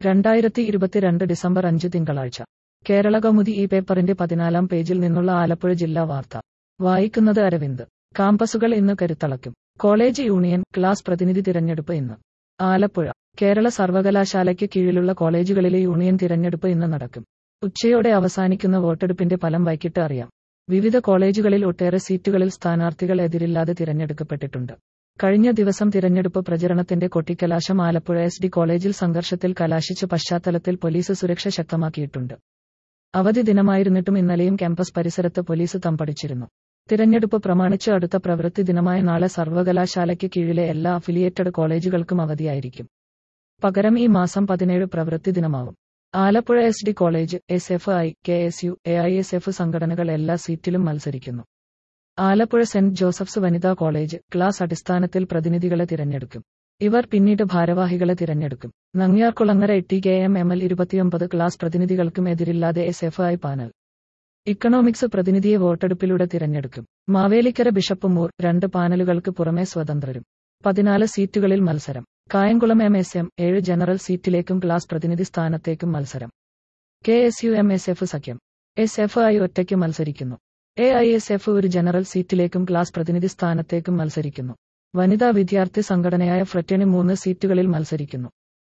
രണ്ടായിരത്തി ഇരുപത്തിരണ്ട് ഡിസംബർ അഞ്ച് തിങ്കളാഴ്ച കേരള കൗമുദി ഈ പേപ്പറിന്റെ പതിനാലാം പേജിൽ നിന്നുള്ള ആലപ്പുഴ ജില്ലാ വാർത്ത വായിക്കുന്നത് അരവിന്ദ് കാമ്പസുകൾ ഇന്ന് കരുത്തളയ്ക്കും കോളേജ് യൂണിയൻ ക്ലാസ് പ്രതിനിധി തിരഞ്ഞെടുപ്പ് ഇന്ന് ആലപ്പുഴ കേരള സർവകലാശാലയ്ക്ക് കീഴിലുള്ള കോളേജുകളിലെ യൂണിയൻ തിരഞ്ഞെടുപ്പ് ഇന്ന് നടക്കും ഉച്ചയോടെ അവസാനിക്കുന്ന വോട്ടെടുപ്പിന്റെ ഫലം വൈകിട്ട് അറിയാം വിവിധ കോളേജുകളിൽ ഒട്ടേറെ സീറ്റുകളിൽ സ്ഥാനാർത്ഥികൾ എതിരില്ലാതെ തിരഞ്ഞെടുക്കപ്പെട്ടിട്ടുണ്ട് കഴിഞ്ഞ ദിവസം തിരഞ്ഞെടുപ്പ് പ്രചരണത്തിന്റെ കൊട്ടിക്കലാശം ആലപ്പുഴ എസ് ഡി കോളേജിൽ സംഘർഷത്തിൽ കലാശിച്ച പശ്ചാത്തലത്തിൽ പോലീസ് സുരക്ഷ ശക്തമാക്കിയിട്ടുണ്ട് അവധി ദിനമായിരുന്നിട്ടും ഇന്നലെയും ക്യാമ്പസ് പരിസരത്ത് പോലീസ് തമ്പടിച്ചിരുന്നു തിരഞ്ഞെടുപ്പ് പ്രമാണിച്ച് അടുത്ത പ്രവൃത്തി ദിനമായ നാളെ സർവകലാശാലയ്ക്ക് കീഴിലെ എല്ലാ അഫിലിയേറ്റഡ് കോളേജുകൾക്കും അവധിയായിരിക്കും പകരം ഈ മാസം പതിനേഴ് പ്രവൃത്തി ദിനമാവും Alappuzha S D college S F I K S U A I S F സംഘടനകൾ എല്ലാ സീറ്റിലും മത്സരിക്കുന്നു ആലപ്പുഴ സെന്റ് ജോസഫ്സ് വനിതാ കോളേജ് ക്ലാസ് അടിസ്ഥാനത്തിൽ പ്രതിനിധികളെ തിരഞ്ഞെടുക്കും ഇവർ പിന്നീട് ഭാരവാഹികളെ തിരഞ്ഞെടുക്കും Nangiarkulangara T K M M L ഇരുപത്തിയൊമ്പത് ക്ലാസ് പ്രതിനിധികൾക്കും എതിരില്ലാതെ S F I panel economics പ്രതിനിധിയെ വോട്ടെടുപ്പിലൂടെ തിരഞ്ഞെടുക്കും മാവേലിക്കര ബിഷപ്പ് മൂർ രണ്ട് പാനലുകൾക്ക് പുറമെ സ്വതന്ത്രരും പതിനാല് സീറ്റുകളിൽ മത്സരം കായംകുളം എം എസ് എം ഏഴ് ജനറൽ സീറ്റിലേക്കും ക്ലാസ് പ്രതിനിധി സ്ഥാനത്തേക്കും മത്സരം K S U M S F സഖ്യം എസ് എഫ് ഐ ഒറ്റയ്ക്ക് മത്സരിക്കുന്നു എ ഐ എസ് എഫ് ഒരു ജനറൽ സീറ്റിലേക്കും ക്ലാസ് പ്രതിനിധി സ്ഥാനത്തേക്കും മത്സരിക്കുന്നു വനിതാ വിദ്യാർത്ഥി സംഘടനയായ ഫ്രറ്റേണി മൂന്ന് സീറ്റുകളിൽ മത്സരിക്കുന്നു